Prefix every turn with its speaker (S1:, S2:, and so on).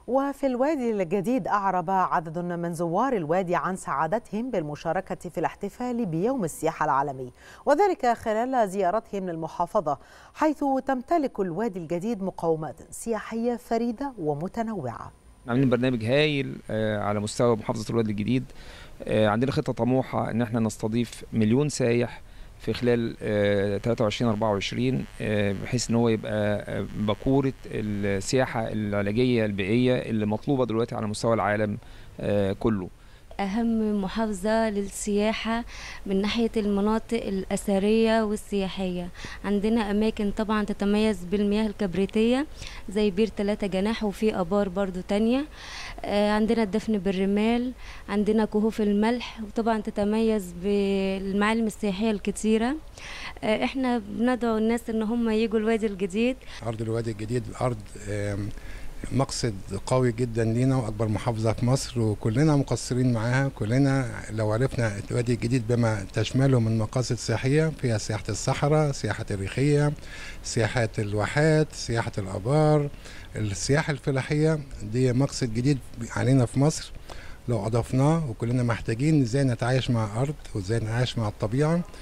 S1: وفي الوادي الجديد أعرب عدد من زوار الوادي عن سعادتهم بالمشاركة في الاحتفال بيوم السياحة العالمي وذلك خلال زيارتهم للمحافظة حيث تمتلك الوادي الجديد مقومات سياحية فريدة ومتنوعة
S2: عاملين برنامج هايل على مستوى محافظة الوادي الجديد عندنا خطة طموحة ان احنا نستضيف مليون سايح في خلال 23 24 بحيث ان هو يبقى باكوره السياحه العلاجيه البيئيه اللي مطلوبه دلوقتي على مستوى العالم كله
S3: أهم محافظة للسياحة من ناحية المناطق الأثرية والسياحية عندنا أماكن طبعا تتميز بالمياه الكبريتية زي بير ثلاثة جناح وفي آبار برضو تانية عندنا الدفن بالرمال عندنا كهوف الملح وطبعا تتميز بالمعالم السياحية الكتيرة احنا بندعو الناس ان هم يجوا الوادي الجديد
S4: أرض الوادي الجديد أرض مقصد قوي جدا لينا واكبر محافظه في مصر وكلنا مقصرين معاها كلنا لو عرفنا الوادي الجديد بما تشمله من مقاصد سياحيه فيها سياحه الصحراء سياحه الريخيه سياحه الواحات سياحه الابار السياحه الفلاحيه دي مقصد جديد علينا في مصر لو اضفناه وكلنا محتاجين ازاي نتعايش مع الارض وازاي نتعايش مع الطبيعه